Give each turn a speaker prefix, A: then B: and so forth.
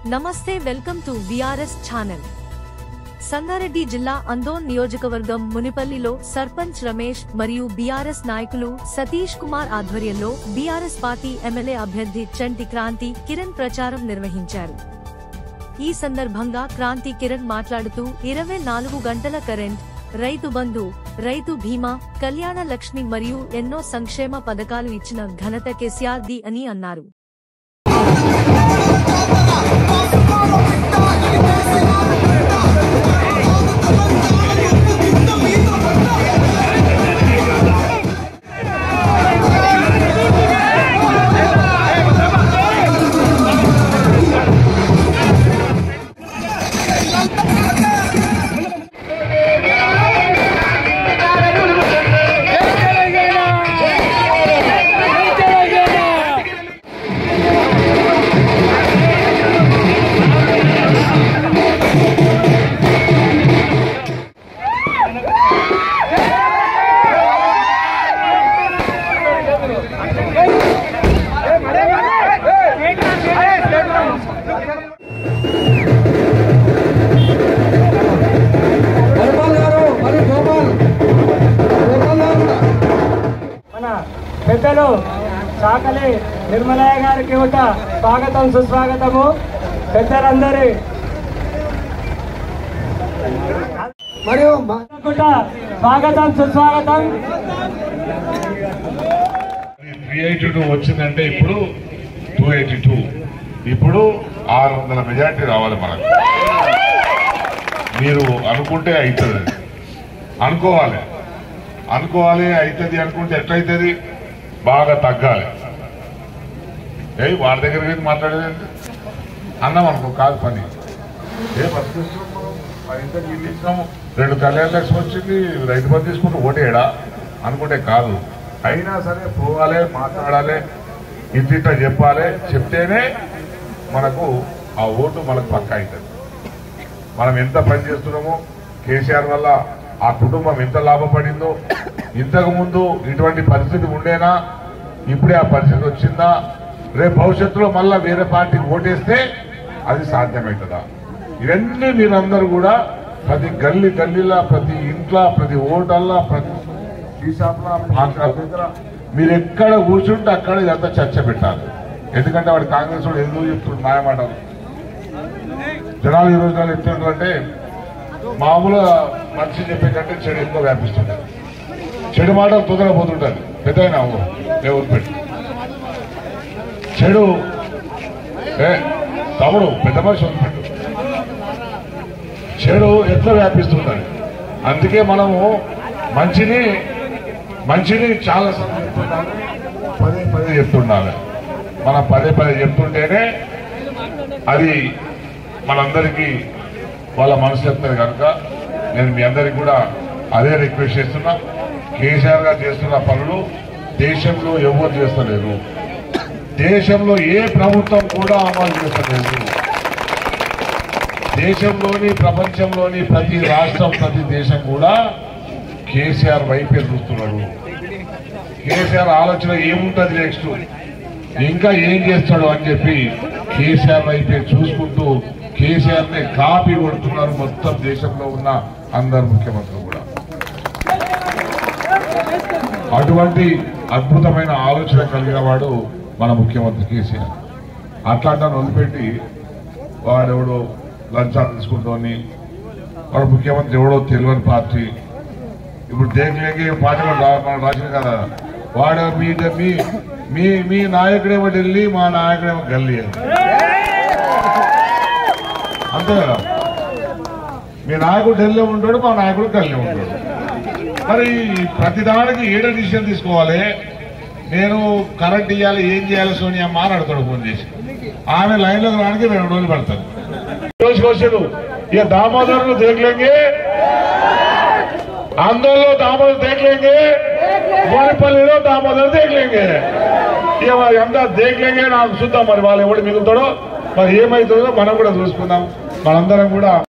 A: నమస్తే welcome to VRS channel Sangareddy జిల్లా అందోన్ నియోజకవర్గం మునిపల్లిలో సర్పంచ్ రమేష్ మరియు బీఆర్ఎస్ నాయకులు సతీష్ కుమార్ ఆధ్వర్యంలో బీఆర్ఎస్ పార్టీ ఎమ్మెల్యే అభ్యర్థి చంటి క్రాంతి కిరణ్ ప్రచారం నిర్వహించారు ఈ సందర్భంగా క్రాంతి కిరణ్ మాట్లాడుతూ ఇరవై నాలుగు గంటల కరెంట్ రైతు బంధు రైతు బీమా కళ్యాణ లక్ష్మి మరియు ఎన్నో సంక్షేమ పథకాలు ఇచ్చిన ఘనత కేసీఆర్ ది అని అన్నారు
B: గోపాల్ గారు మరి గోపాల్ గోపాల్ గారు
C: మన పెద్దలు చాకలి నిర్మలయ్య గారికి ఒక స్వాగతం సుస్వాగతము పెద్దలందరి
B: మరియు మా-
C: కూడా స్వాగతం సుస్వాగతం
D: త్రీ ఎయిటీ టూ వచ్చిందంటే ఇప్పుడు టూ ఎయిటీ టూ ఇప్పుడు ఆరు వందల మెజార్టీ రావాలి మనకు మీరు అనుకుంటే అవుతుంది అనుకోవాలి అనుకోవాలి అవుతుంది అనుకుంటే ఎట్లయితుంది బాగా తగ్గాలి ఏ వాడి దగ్గర పోయి మాట్లాడేది ఏంటి? అన్నాం అనుకో కాదు పని ఏ ఫస్ట్ ఇంతకు ఇల్లు ఇచ్చినాము రెండు కళ్యాణ లక్ష్మి వచ్చింది రైతు బంధు తీసుకుంటూ ఓటేయడా అనుకుంటే కాదు అయినా సరే పోవాలి మాట్లాడాలి ఇంటింట చెప్పాలి చెప్తేనే మనకు ఆ ఓటు మనకు పక్క అవుతుంది మనం ఎంత పని చేస్తున్నామో కేసీఆర్ వల్ల ఆ కుటుంబం ఎంత లాభపడిందో ఇంతకు ముందు ఇటువంటి పరిస్థితి ఉండేనా ఇప్పుడే ఆ పరిస్థితి వచ్చిందా రేపు భవిష్యత్తులో మళ్ళా వేరే పార్టీకి ఓటేస్తే అది సాధ్యమవుతుందా ఇవన్నీ మీరందరూ కూడా ప్రతి గల్లీ గల్లీలా ప్రతి ఇంట్లో ప్రతి ఓటల్లా ప్రతి టీ షాప్లా పాన్ షాప్ దగ్గర మీరు ఎక్కడ కూర్చుంటే అక్కడ ఇదంతా చర్చ పెట్టాలి ఎందుకంటే వాడు కాంగ్రెస్ వాడు ఎందుకు చెప్తున్నాడు మాయమాటలు జనాలు ఈ రోజున ఎట్లుంటారు అంటే మామూలుగా మనిషి చెప్పే కంటే చెడు ఎక్కువ వ్యాపిస్తుంది చెడు మాటలు తొందరగా పోతుంటుంది పెద్దయినా దేవుడు పెట్టి చెడు ఏ తమ్ముడు పెద్ద మనిషి వదిలిపెట్టు చెడు ఎట్లా వ్యాపిస్తుంటుంది అందుకే మనము మంచిని మంచిని చాలా సార్లు చెప్తుండాలి పదే పదే చెప్తుండాలి మనం పదే పదే చెప్తుంటేనే అది మనందరికీ వాళ్ళ మనసు చెప్తుంది కనుక నేను మీ అందరికి కూడా అదే రిక్వెస్ట్ చేస్తున్నా కేసీఆర్ గారు చేస్తున్న పనులు దేశంలో ఎవరు చేస్తలేరు దేశంలో ఏ ప్రభుత్వం కూడా అమలు చేస్తలేదు దేశంలోని ప్రపంచంలోని ప్రతి రాష్ట్రం ప్రతి దేశం కూడా కేసీఆర్ వైపే చూస్తున్నారు కేసీఆర్ ఆలోచన ఏముంటది నెక్స్ట్ ఇంకా ఏం చేస్తాడు అని చెప్పి కేసీఆర్ వైపే చూసుకుంటూ కేసీఆర్ ని కాపీ కొడుతున్నారు మొత్తం దేశంలో ఉన్న అందరు ముఖ్యమంత్రులు కూడా అటువంటి అద్భుతమైన ఆలోచన కలిగిన వాడు మన ముఖ్యమంత్రి కేసీఆర్ అట్లాంటి వదిలిపెట్టి వాడెవడో లంచాలు తీసుకుంటోని వాడు ముఖ్యమంత్రి ఎవడో తెలియని పార్టీ ఇప్పుడు దేనిలోకి పార్టీ వాడు రా- మనం రాసిన కదా వాడు మీ మీ మీ మీ నాయకుడేమో ఢిల్లీ మా నాయకుడేమో గల్లీ అని. అంతే కదా మీ నాయకుడు ఢిల్లీ ఉంటాడు మా నాయకుడు గల్లీ ఉంటాడు మరి ప్రతిదానికి ఏడ డిసిషన్ తీసుకోవాలి నేను కరెంట్ ఇవ్వాలి ఏం చేయాలి సోనియా అమ్మ అని అడతాడు ఫోన్ చేసి ఆమె లైన్లోకి రానికి రెండు రోజులు పడతారు రోజుకి వచ్చాడు ఇక దామోదర్ దేఖలేంగే ఆందోళనలో దామోదర్ దేఖలేంగే మోనిపల్లిలో దామోదర్ దేఖలేంగే ఇక మరి అంతా దేఖలేంగే నాకు చూద్దాం మరి వాళ్ళు ఎవడు మిగులుతాడో మరి ఏమవుతుందో మనం కూడా చూసుకుందాం మనందరం కూడా